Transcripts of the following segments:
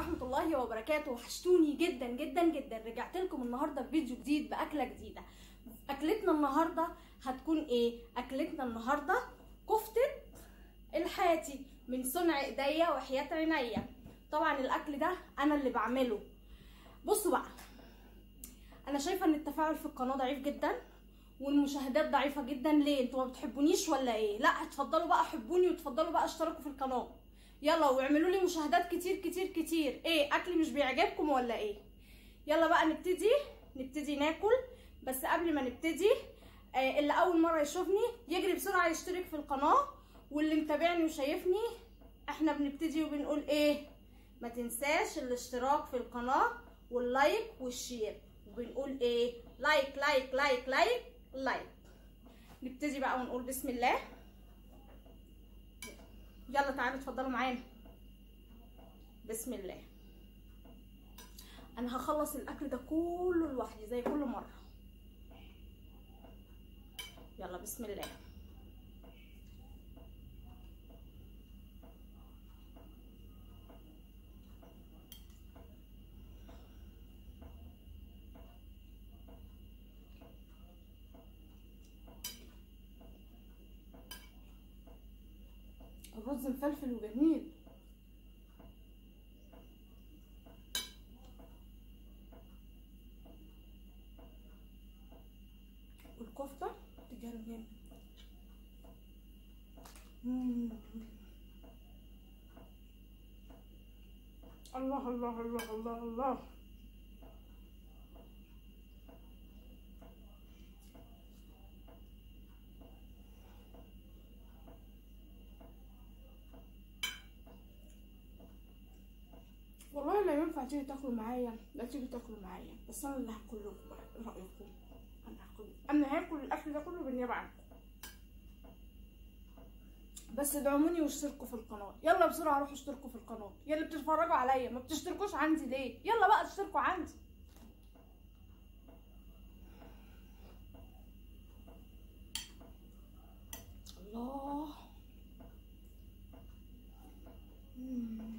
ورحمه الله وبركاته وحشتوني جدا جدا جدا رجعت لكم النهارده بفيديو جديد باكله جديده اكلتنا النهارده هتكون ايه اكلتنا النهارده كفته الحاتي من صنع ايديا وحياه عينيا طبعا الاكل ده انا اللي بعمله بصوا بقى انا شايفه ان التفاعل في القناه ضعيف جدا والمشاهدات ضعيفه جدا ليه انتوا ما بتحبونيش ولا ايه لا اتفضلوا بقى حبوني وتفضلوا بقى اشتركوا في القناه يلا واعملوا لي مشاهدات كتير كتير كتير ايه اكلي مش بيعجبكم ولا ايه يلا بقى نبتدي نبتدي ناكل بس قبل ما نبتدي آه اللي اول مره يشوفني يجري بسرعه يشترك في القناه واللي متابعني وشايفني احنا بنبتدي وبنقول ايه ما تنساش الاشتراك في القناه واللايك والشير وبنقول ايه لايك لايك لايك لايك لايك نبتدي بقى ونقول بسم الله يلا تعالوا اتفضلوا معانا بسم الله انا هخلص الاكل ده كله لوحدي زي كل مره يلا بسم الله الرز مفلفل وجميل والكفته تجنن مم. الله الله الله الله الله والله لا ينفع تيجي تاكلوا معايا لا تيجي تاكلوا معايا بس انا اللي هاكل لكم بقى ايه رايكم انا هاكل انا هاكل الاكل ده كله بالنيابه عنكم بس ادعموني واشتركوا في القناه يلا بسرعه روحوا اشتركوا في القناه يا اللي بتتفرجوا عليا ما بتشتركوش عندي ليه يلا بقى اشتركوا عندي الله مم.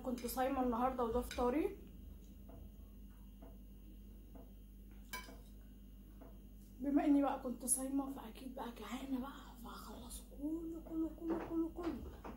كنت صايمه النهارده وده فطاري بما اني بقى كنت صايمه فاكيد بقى جعانه بقى فهخلصه كله كله كله كله كله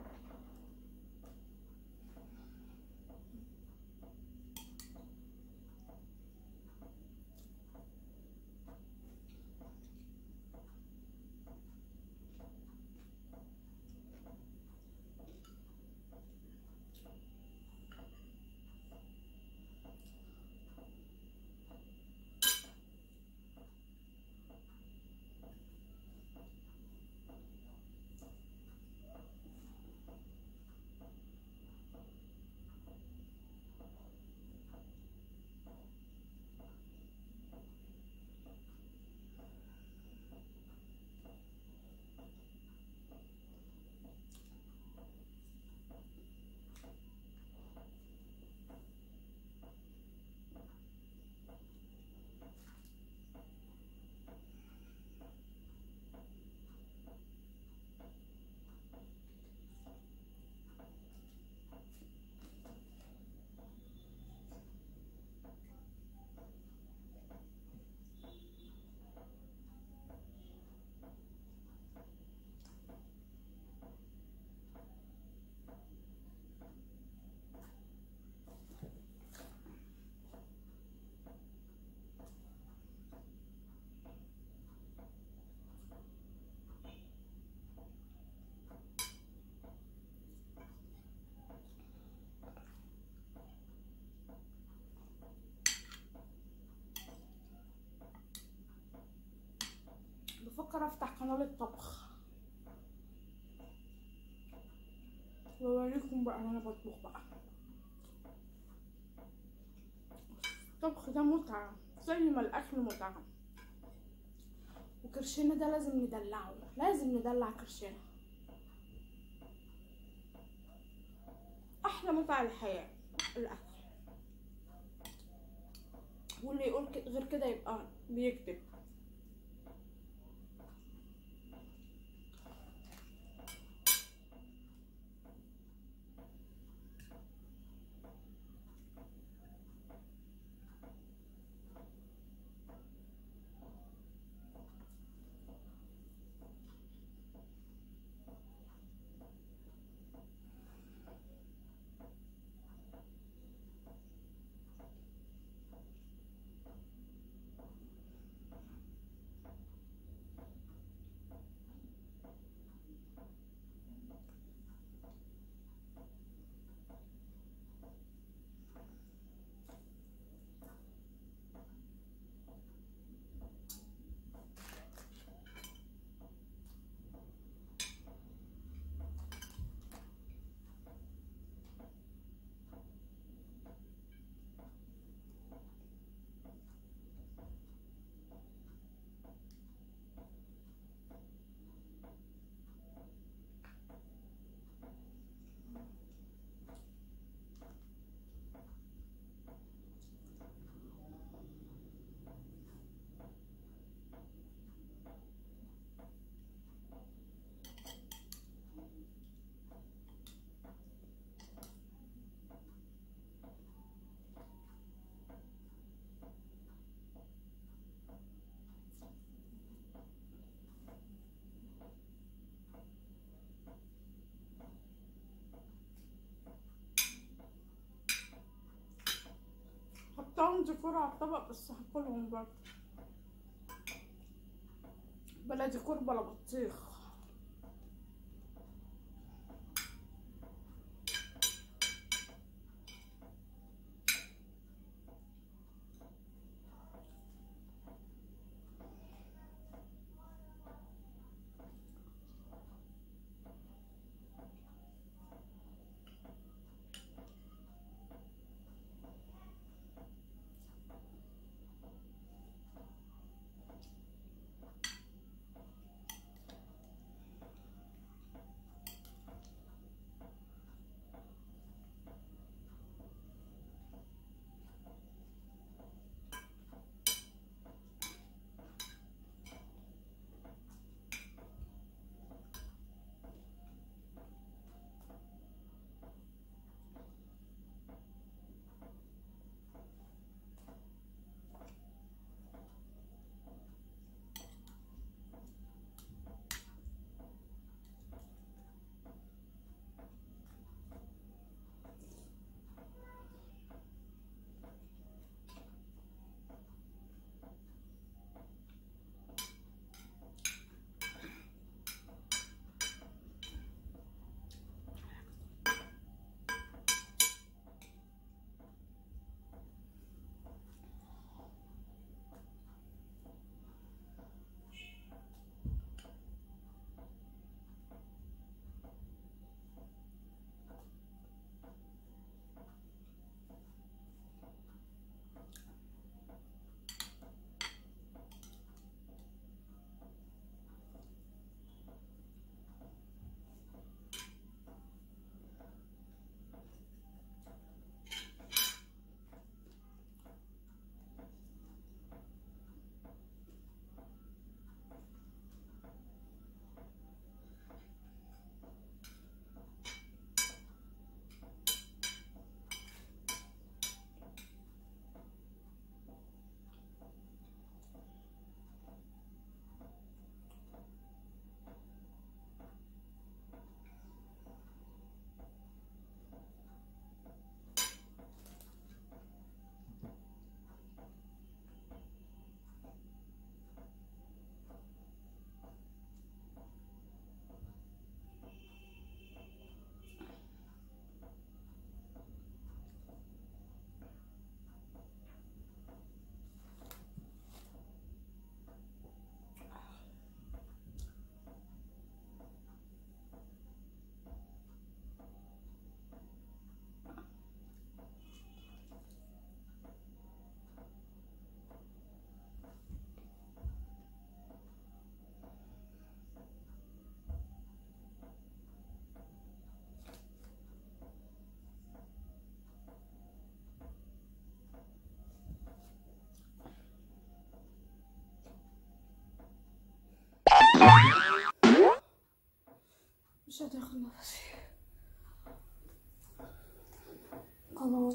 بفكر افتح قناة الطبخ واوريكم بقى وانا بطبخ بقى الطبخ ده متعة زي ما الاكل متعة وكرشنا ده لازم ندلعه لازم ندلع كرشنا احلى متعة الحياة الاكل واللي يقول ك- غير كده يبقى بيكذب حطهم ديكور على الطبق بس هاكلهم برضه بلا ديكور بلا بطيخ قادرة اخد نفسي خلاص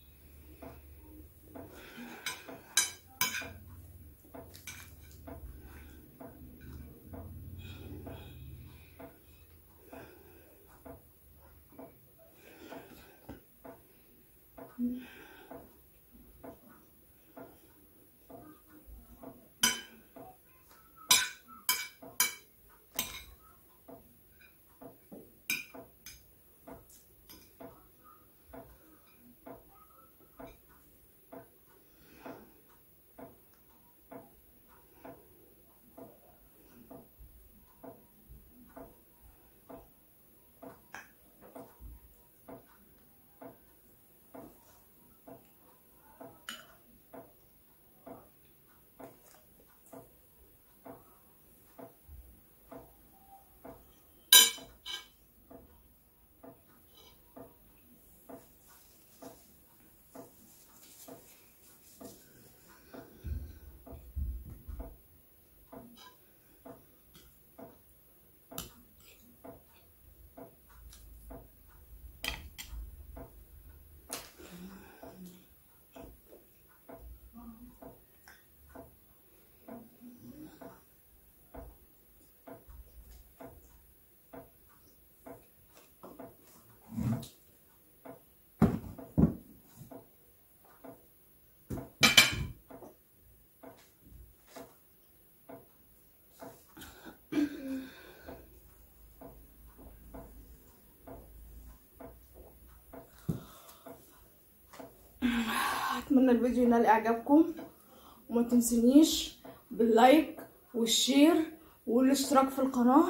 اتمنى الفيديو ينال اعجابكم وما تنسونيش باللايك والشير والاشتراك في القناه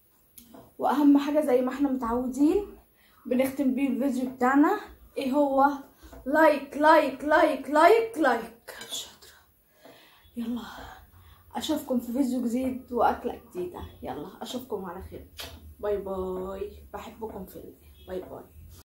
واهم حاجه زي ما احنا متعودين بنختم بيه الفيديو بتاعنا ايه هو لايك لايك لايك لايك لايك شاطره يلا اشوفكم في فيديو جديد واكله جديده يلا اشوفكم على خير باي باي بحبكم في الله باي باي